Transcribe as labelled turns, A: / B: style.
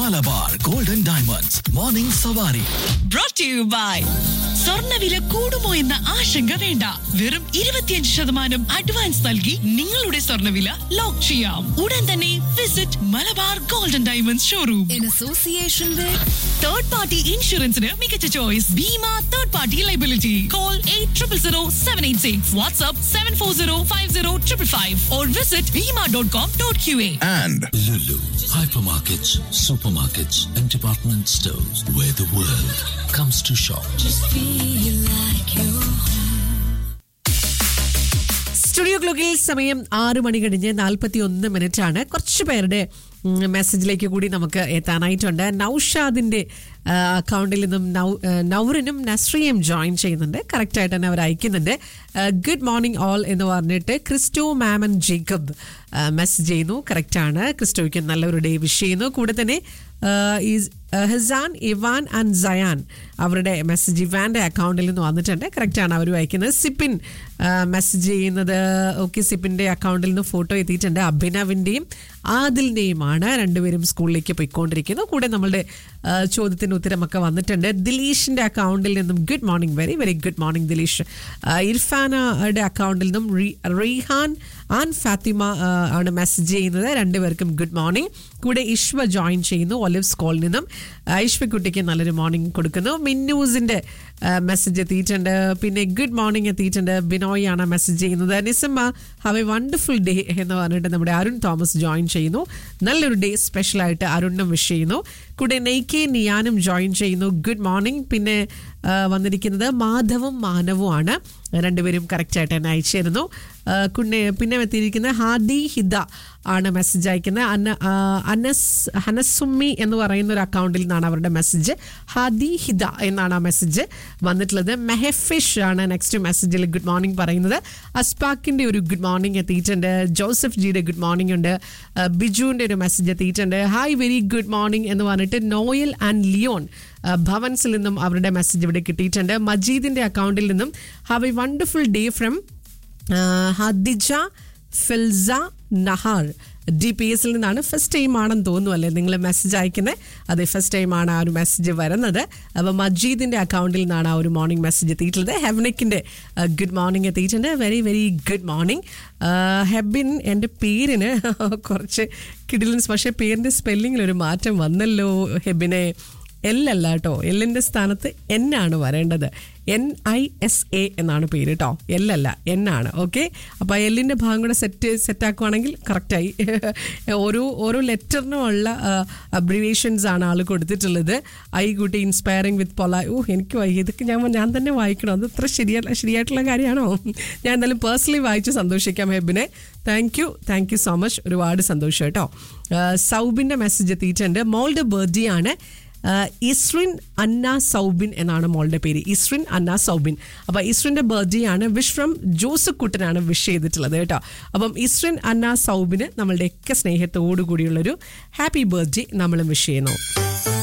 A: Malabar golden diamonds morning സവാരി
B: brought to you by സ്വർണ്ണവില കൂടുമോ എന്ന ആശങ്ക വേണ്ട വെറും ഇരുപത്തിയഞ്ച് ശതമാനം അഡ്വാൻസ് നൽകി നിങ്ങളുടെ സ്വർണ്ണവില ലോക്ക് ചെയ്യാം ഉടൻ തന്നെ visit Malabar golden diamonds showroom
C: in association with
B: third party ഇൻഷുറൻസിന് മികച്ച choice Bhima third party liability call eight triple zero seven eight six WhatsApp seven four zero five zero triple five or visit Bhima dot com dot Q A
A: and
D: Lulu, hypermarkets, supermarkets, and department stores where the world comes to shop.
C: feel like you
E: studio ക്ലോക്കിൽ സമയം ആറ് മണി കഴിഞ്ഞ് നാൽപ്പത്തി ഒന്ന് minute ആണ് കുറച്ച് പേരുടെ ഉം, മെസ്സേജിലേക്ക് കൂടി നമുക്ക് എത്താനായിട്ടുണ്ട് നൌഷാദിന്റെ ആ, അക്കൗണ്ടിൽ നിന്നും നൗ- ആ, നൗറിനും നസ്രിയും ജോയിൻ ചെയ്യുന്നുണ്ട് കറക്റ്റ് ആയിട്ട് തന്നെ അവർ അയക്കുന്നുണ്ട് ഗുഡ് മോർണിംഗ് ഓൾ എന്ന് പറഞ്ഞിട്ട് ക്രിസ്റ്റോ മാമൻ ജേക്കബ് മെസ്സേജ് ചെയ്യുന്നു കറക്റ്റ് ആണ് ക്രിസ്റ്റോയ്ക്ക് നല്ലൊരു ഡേ വിഷ് ചെയ്യുന്നു കൂടെ തന്നെ ഈസ് ഹസാൻ ഇവാൻ ആൻഡ് സയാൻ അവരുടെ മെസ്സേജ് ഇവാൻ്റെ അക്കൗണ്ടിൽ നിന്ന് വന്നിട്ടുണ്ട് കറക്റ്റാണ് അവർ അയക്കുന്നത് സിപ്പിൻ മെസ്സേജ് ചെയ്യുന്നത് ഓക്കെ സിപ്പിൻ്റെ അക്കൗണ്ടിൽ നിന്ന് ഫോട്ടോ എത്തിയിട്ടുണ്ട് അഭിനവിൻ്റെയും ആദിലിൻ്റെയുമാണ് രണ്ടുപേരും സ്കൂളിലേക്ക് പോയിക്കൊണ്ടിരിക്കുന്നു കൂടെ നമ്മളുടെ ആ, ചോദ്യത്തിന് ഉത്തരമൊക്കെ വന്നിട്ടുണ്ട് ദിലീഷിൻ്റെ അക്കൗണ്ടിൽ നിന്നും good morning very very good morning Dileesh ആ, ഇർഫാനയുടെ അക്കൗണ്ടിൽ നിന്നും റീ- റീഹാൻ ആൻഡ് ഫാത്തിമ ആ, ആണ് മെസ്സേജ് ചെയ്യുന്നത് രണ്ടുപേർക്കും ഗുഡ് മോർണിംഗ് കൂടെ ഇഷ്വ ജോയിൻ ചെയ്യുന്നു ഒലിവ്സ് കോളിൽ നിന്നും ആ, ഇഷ്വക്കുട്ടിക്ക് നല്ലൊരു മോർണിംഗ് കൊടുക്കുന്നു മിന്നൂസിന്റെ മെസ്സേജ് എത്തിയിട്ടുണ്ട് പിന്നെ ഗുഡ് മോർണിംഗ് എത്തിയിട്ടുണ്ട് ബിനോയ് ആണ് മെസ്സേജ് ചെയ്യുന്നത് Nisamma have a wonderful day എന്ന് പറഞ്ഞിട്ട് നമ്മുടെ അരുൺ തോമസ് ജോയിൻ ചെയ്യുന്നു നല്ലൊരു ഡേ സ്പെഷ്യലായിട്ട് അരുണിനും വിഷ് ചെയ്യുന്നു കൂടെ നെയ്ക്കെ നിയാനും ജോയിൻ ചെയ്യുന്നു ഗുഡ് മോർണിംഗ് പിന്നെ ആ, വന്നിരിക്കുന്നത് മാധവും മാനവുമാണ് രണ്ടുപേരും കറക്റ്റായിട്ട് തന്നെ അയച്ചിരുന്നു ആ, കുന്നെ പിന്നെ എത്തിയിരിക്കുന്നത് ഹാദി ഹിദ ആണ് മെസ്സേജ് അയക്കുന്നത് അന്ന ആ, അനസ് ഹനസുമ്മി എന്ന് പറയുന്ന ഒരു അക്കൗണ്ടിൽ നിന്നാണ് അവരുടെ മെസ്സേജ് ഹാദി ഹിദ എന്നാണ് ആ മെസ്സേജ് വന്നിട്ടുള്ളത് മെഹഫിഷ് ആണ് നെക്സ്റ്റ് മെസ്സേജിൽ ഗുഡ് മോർണിംഗ് പറയുന്നത് അസ്പാക്കിൻ്റെ ഒരു ഗുഡ് മോർണിംഗ് എത്തിയിട്ടുണ്ട് ജോസഫ് ജിയുടെ ഗുഡ് മോർണിംഗ് ഉണ്ട് ആ, ബിജുവിൻ്റെ ഒരു മെസ്സേജ് എത്തിയിട്ടുണ്ട് ഹായ് വെരി ഗുഡ് മോർണിംഗ് എന്ന് പറഞ്ഞിട്ട് നോയൽ ആൻഡ് ലിയോൺ ആ, ഭവൻസിൽ നിന്നും അവരുടെ മെസ്സേജ് ഇവിടെ കിട്ടിയിട്ടുണ്ട് മജീദിൻ്റെ അക്കൗണ്ടിൽ നിന്നും have a wonderful day from Hadija Filsa Nahar D P എസിൽ നിന്നാണ് ഫസ്റ്റ് ടൈം ആണെന്ന് തോന്നുന്നു അല്ലേ നിങ്ങൾ മെസ്സേജ് അയക്കുന്നത് അതെ ഫസ്റ്റ് ടൈം ആണ് ആ ഒരു മെസ്സേജ് വരുന്നത് അപ്പോൾ മജീദിൻ്റെ അക്കൗണ്ടിൽ നിന്നാണ് ആ ഒരു മോർണിംഗ് മെസ്സേജ് എത്തിയിട്ടുള്ളത് ഹെവനിക്കിൻ്റെ ഗുഡ് മോർണിംഗ് എത്തിയിട്ടുണ്ട് very very good morning Hebin എൻ്റെ പേരിന് കുറച്ച് കിഡിലൻസ് പക്ഷേ പേരിൻ്റെ സ്പെല്ലിങ്ങിൽ ഒരു മാറ്റം വന്നല്ലോ ഹെബിനെ എൽ അല്ല കേട്ടോ എല്ലിൻ്റെ സ്ഥാനത്ത് എൻ ആണ് വരേണ്ടത് എൻ ഐ എസ് എ എന്നാണ് പേര് കേട്ടോ എൽ അല്ല എൻ ആണ് ഓക്കെ അപ്പോൾ എല്ലിൻ്റെ ഭാഗം കൂടെ സെറ്റ് സെറ്റാക്കുവാണെങ്കിൽ കറക്റ്റായി ഓരോ ഓരോ ലെറ്ററിനുമുള്ള അബ്രിവേഷൻസ് ആണ് ആൾ കൊടുത്തിട്ടുള്ളത് ഐ കുട്ടി ഇൻസ്പയറിംഗ് വിത്ത് പൊല ഓ എനിക്ക് വയ്യ ഇതൊക്കെ ഞാൻ ഞാൻ തന്നെ വായിക്കണം അത് ഇത്ര ശരിയല്ല ശരിയായിട്ടുള്ള കാര്യമാണോ ഞാൻ എന്തായാലും പേഴ്സണലി വായിച്ച് സന്തോഷിക്കാം ഹെബിനെ thank you thank you so much ഒരുപാട് സന്തോഷം കേട്ടോ സൗബിൻ്റെ മെസ്സേജ് എത്തിയിട്ടുണ്ട് മോളുടെ ബർത്ത്ഡേ ആണ് ആഹ് ഇസ്രിൻ അന്ന സൗബിൻ എന്നാണ് മോളുടെ പേര് ഇസ്രിൻ അന്ന സൗബിൻ അപ്പോൾ ഇസ്രിൻ്റെ ബർത്ത്ഡേ ആണ് വിഷ് ഫ്രം ജോസഫ് കുട്ടനാണ് വിഷ് ചെയ്തിട്ടുള്ളത് കേട്ടോ അപ്പം ഇസ്രിൻ അന്ന സൗബിന് നമ്മളുടെയൊക്കെ സ്നേഹത്തോടു കൂടിയുള്ളൊരു ഹാപ്പി ബർത്ത്ഡേ നമ്മളും വിഷ് ചെയ്യുന്നു